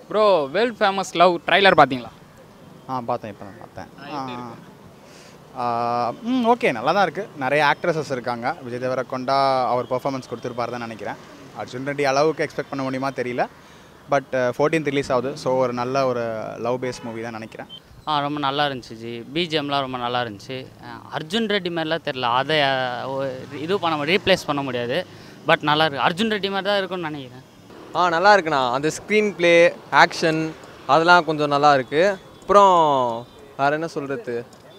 Bro world famous love trailer பார்த்தீங்களா ஆ பார்த்தேன் இப்போ தான் பார்த்தேன் ஆ, ம் ஓகே நல்லா தான் இருக்குது நிறைய ஆக்ட்ரஸஸ் இருக்காங்க விஜய் தேவரக்கொண்டா அவர் பெர்ஃபார்மன்ஸ் கொடுத்துருப்பாரு தான் நினைக்கிறேன் அர்ஜுன் ரெட்டி அளவுக்கு எக்ஸ்பெக்ட் பண்ண முடியுமா தெரியல பட் ஃபோர்டீன்த் ரிலீஸ் ஆகுது ஸோ ஒரு நல்ல ஒரு லவ் பேஸ் மூவி தான் நினைக்கிறேன் ஆ ரொம்ப நல்லா இருந்துச்சு ஜி பிஜிஎம்லாம் ரொம்ப நல்லா இருந்துச்சு அஹ் அர்ஜுன் ரெட்டி மாதிரிலாம் தெரில அதை அஹ், ஒ- இது பண்ண ரீப்ளேஸ் பண்ண முடியாது பட் நல்லா இருக்கு அர்ஜுன் ரெட்டி மாதிரி தான் இருக்கும்னு நினைக்கிறேன் ஆ நல்லா இருக்குண்ணா அந்த ஸ்க்ரீன் ப்ளே ஆக்ஷன் அதெல்லாம் கொஞ்சம் நல்லா இருக்கு அப்புறம் வேறு என்ன சொல்கிறது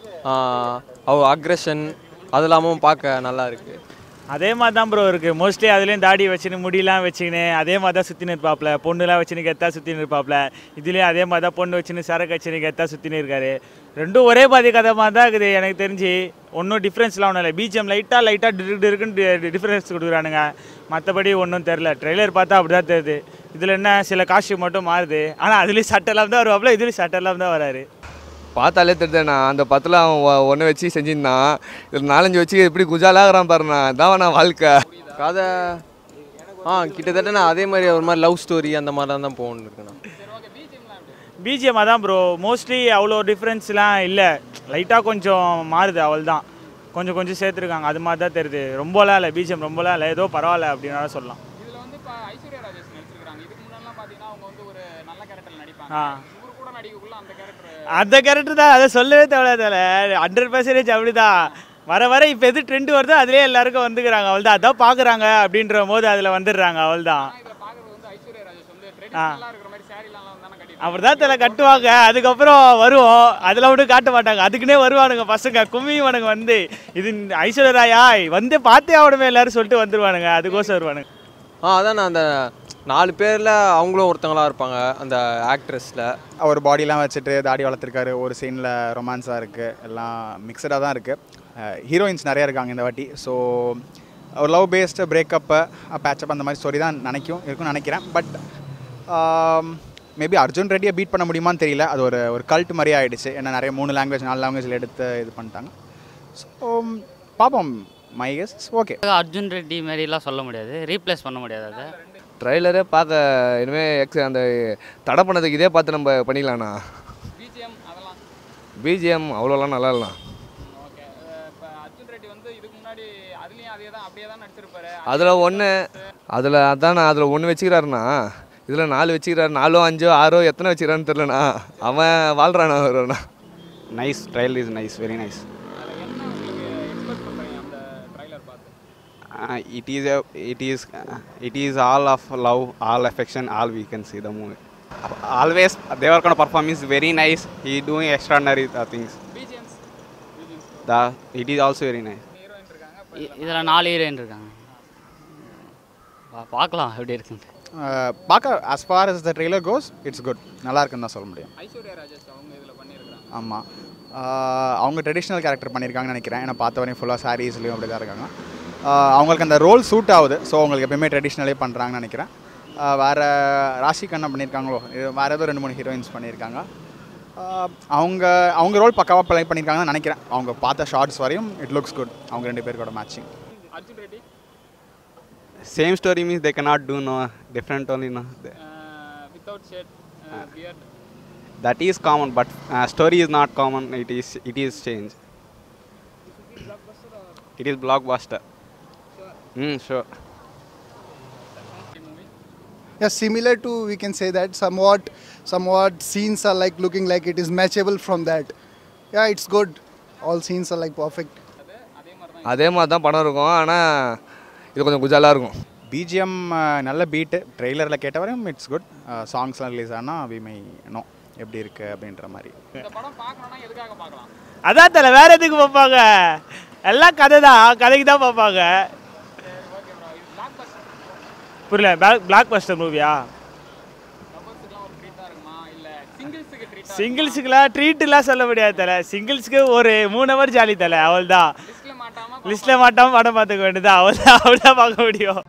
அவ அக்ரெஷன் அதெல்லாமும் பார்க்க நல்லா இருக்கு அதே மாதிரி தான் ப்ரோ இருக்குது மோஸ்ட்லி அதுலேயும் தாடி வச்சுன்னு முடியெல்லாம் வச்சுக்கின்னு அதே மாதிரி தான் சுற்றின்னு இருப்பாப்ல பொண்ணுலாம் வச்சுன்னு கெத்தா சுற்றின்னு இருப்பாப்ல இதுலேயும் அதே மாதிரி தான் பொண்ணு வச்சுன்னு சரக்கு வச்சுன்னு கெத்தா சுற்றின்னு இருக்காரு ரெண்டும் ஒரே பாதி கதை மாதிரி தான் இருக்குது எனக்கு தெரிஞ்சு ஒன்றும் டிஃப்ரென்ஸ்லாம் ஒன்றும் இல்லை பிஜிஎம் லைட்டாக லைட்டாக டிருக்கு இருக்குன்னு டிஃப்ரென்ஸ் கொடுக்குறானுங்க மற்றபடி ஒன்றும் தெரில ட்ரெய்லர் பார்த்தா அப்படி தான் தெரியுது இதில் என்ன சில காஸ்டியூம் மட்டும் மாறுது ஆனால் அதுலேயும் சட்டெல்லாம் தான் வருவாப்ல இதுலேயும் சட்டெல்லாம் தான் வராரு பார்த்தாலே தெரியுதுண்ணா அந்த பத்தில் அவன் ஒன்று வச்சு செஞ்சிருந்தான் இதில் நாலஞ்சு வச்சு எப்படி குஜாலாகிறான் பாருண்ணா இதான் நான் வாழ்க்கை கதை ஆ கிட்டத்தட்ட நான் அதே மாதிரி ஒரு மாதிரி லவ் ஸ்டோரி அந்த மாதிரிலாம் தான் போகணுன்னு இருக்குண்ணா பிஜிஎம் அதான் ப்ரோ மோஸ்ட்லி அவ்வளோ டிஃப்ரென்ஸ்லாம் இல்லை லைட்டாக கொஞ்சம் மாறுது அவள் தான் கொஞ்சம் கொஞ்சம் சேர்த்துருக்காங்க அது மாதிரி தான் தெரியுது ரொம்பலாம் இல்லை பிஜிஎம் ரொம்பலாம் இல்லை ஏதோ பரவாயில்ல அப்படின்னாலும் சொல்லலாம் இதில் வந்து இப்போ ஐஸ்வர்யா ராஜேஷ் நடிச்சிருக்காங்க இதுக்கு முன்னாடிலாம் பார்த்தீங்கன்னா அவங்க வந்து ஒரு நல்ல கேரக்டர் நடிப்பாங்க ஆ இவர் கூட நடிக்கக்குள்ள அந்த கேரக்டர் அந்த கேரக்டர் தான் அதை சொல்லவே தேவையில்ல ஹண்ட்ரட் பர்சன்டேஜ் அப்படி தான் வர வர இப்போ எது ட்ரெண்ட் வருதோ அதுலேயே எல்லாருக்கும் வந்துக்கிறாங்க அவள் தான் அதான் பார்க்குறாங்க அப்படின்ற போது அதில் வந்துடுறாங்க அவள் தான் இதில் பார்க்குறது வந்து ஐஸ்வர்யா ராஜேஷ் வந்து ட்ரெடிஷ்னலாக இருக்கிற மாதிரி சாரிலாம் தானே கட்டி அவர் தான் தலை கட்டுவாங்க அதுக்கப்புறம் வருவோம் அதில் மட்டும் காட்ட மாட்டாங்க அதுக்குன்னே வருவானுங்க பசங்க கும்மிவானுங்க வந்து இது ஐஸ்வர்யா ராயா வந்து பார்த்தே ஆகணுமே எல்லாரும் சொல்லிட்டு வந்துருவானுங்க அதுக்கோசம் வருவானுங்க ஆ அதான் நான் அந்த நாலு பேரில் அவங்களும் ஒருத்தங்களா இருப்பாங்க அந்த ஆக்ட்ரஸில் அவர் பாடிலாம் வச்சுட்டு தாடி வளர்த்துருக்காரு ஒரு சீனில் ரொமான்ஸாக இருக்குது எல்லாம் மிக்சடாக தான் இருக்குது ஹீரோயின்ஸ் நிறைய இருக்காங்க இந்த வாட்டி ஸோ ஒரு லவ் பேஸ்டு பிரேக்கப்பு பேச்சப் அந்த மாதிரி ஸ்டோரி தான் நினைக்கும் இருக்கும்னு நினைக்கிறேன் பட் மேபி அர்ஜுன் ரெட்டியை பீட் பண்ண முடியுமான்னு தெரியல அது ஒரு ஒரு கல்ட் மாதிரி ஆயிடுச்சு ஏன்னா நிறைய மூணு லாங்குவேஜ் நாலு லாங்குவேஜில் எடுத்து இது பண்ணிட்டாங்க ஸோ பார்ப்போம் my guess okay Arjun Reddy மாதிரிலாம் சொல்ல முடியாது ரீப்ளேஸ் பண்ண முடியாது அதை ட்ரைலரே பார்க்க இனிமேல் எக்ஸ் அந்த தடை பண்ணதுக்கு இதே பார்த்து நம்ம பண்ணிக்கலாண்ணா பிஜிஎம் அதெல்லாம் பிஜிஎம் அவ்வளோலாம் நல்லா இல்லைண்ணா ஓகே இப்போ அர்ஜுன் ரெட்டி வந்து இதுக்கு முன்னாடி அதுலேயும் அதே தான் அப்படியே தான் நடிச்சிருப்பாரு அதில் ஒன்று அதில் அதாண்ணா அதில் ஒன்று வச்சுக்கிறாருண்ணா இதில் நாலு வச்சுக்கிறாரு நாலோ அஞ்சோ ஆறோ எத்தனை வச்சுக்கிறான்னு தெரிலண்ணா அவன் வாழ்கிறானா வருவாண்ணா nice trial is nice very nice அதில் என்ன உங்களுக்கு எக்ஸ்பெக்ட் பண்ணுறீங்க அந்த ட்ரைலர் பார்த்து uh, it is a it is uh, it is all of love all affection all we can see the movie always Devarkonda perform is very nice he doing extraordinary uh, things BGMs BGMs the it is also very nice heroine இருக்காங்க இ- இதில் நாலு heroine இருக்காங்க பா- பார்க்கலாம் எப்படி இருக்குன்ட்டு பார்க்க as far as the trailer goes it's good நல்லா இருக்குன்னு தான் சொல்ல முடியும் ஐஸ்வர்யா ராஜேஷ் அவங்க இதில் பண்ணியிருக்காங்க ஆமாம் அவங்க ட்ரெடிஷ்னல் கேரக்டர் பண்ணியிருக்காங்கன்னு நினைக்கிறேன் ஏன்னா பார்த்த வரையும் ஃபுல்லாக சாரீஸ்லேயும் அப்படி தான் இருக்காங்க ஆஹ் அவங்களுக்கு அந்த ரோல் சூட் ஆகுது ஸோ அவங்களுக்கு எப்பயுமே ட்ரெடிஷ்னலே பண்ணுறாங்கன்னு நினைக்கிறேன் ஆஹ் வேற ராஷி கண்ணா பண்ணியிருக்காங்களோ இது வேறு ஏதோ ரெண்டு மூணு ஹீரோயின்ஸ் பண்ணியிருக்காங்க ஆஹ் அவங்க அவங்க ரோல் பக்காவாக ப்ளே பண்ணியிருக்காங்கன்னு நினைக்கிறேன் அவங்க பார்த்த ஷார்ட்ஸ் வரையும் இட் லுக்ஸ் குட் அவங்க ரெண்டு பேருக்கோட matching Arjun Reddy same story means they cannot do no different only no They- without shave beard that is common but uh, story is not common it is it is change it is blockbuster mm, sure Yeah, similar to we can say that somewhat, somewhat scenes are like looking like it is matchable from that. Yeah, it's good. All scenes are like perfect. அதே மாதிரி தான் படம் இருக்கும் ஆனால் இது கொஞ்சம் குஜாலாக இருக்கும் BGM நல்ல பீட்டு ட்ரெய்லரில் கேட்ட வரையும் இட்ஸ் குட் சாங்ஸ்லாம் ரிலீஸ் ஆனால் வி மை நோ எப்படி இருக்குது அப்படின்ற மாதிரி இந்த படம் பார்க்கணும்னா எதுக்காக பார்க்கலாம் அதான் தலை வேற எதுக்கு பார்ப்பாங்க எல்லாம் கதை தான் கதைக்கு தான் பார்ப்பாங்க புரியல பிளாக் பஸ்டர் மூவியா லவ்வர்ஸுக்குலாம் ஒரு ட்ரீட் தான் இருக்குமா இல்லை சிங்கிள்ஸுக்கு ட்ரீட் சிங்கிள்ஸுக்குலாம் ட்ரீட்லாம் சொல்ல முடியாது தலை சிங்கிள்ஸ்க்கு ஒரு மூணு ஹவர் ஜாலி தலை அவள் தான் லிஸ்ட்டில் மாட்டாமல் லிஸ்ட்டில் மாட்டாமல் படம் பார்த்துக்க வேண்டியது அவள் தான் அவள் தான் பார்க்க முடியும்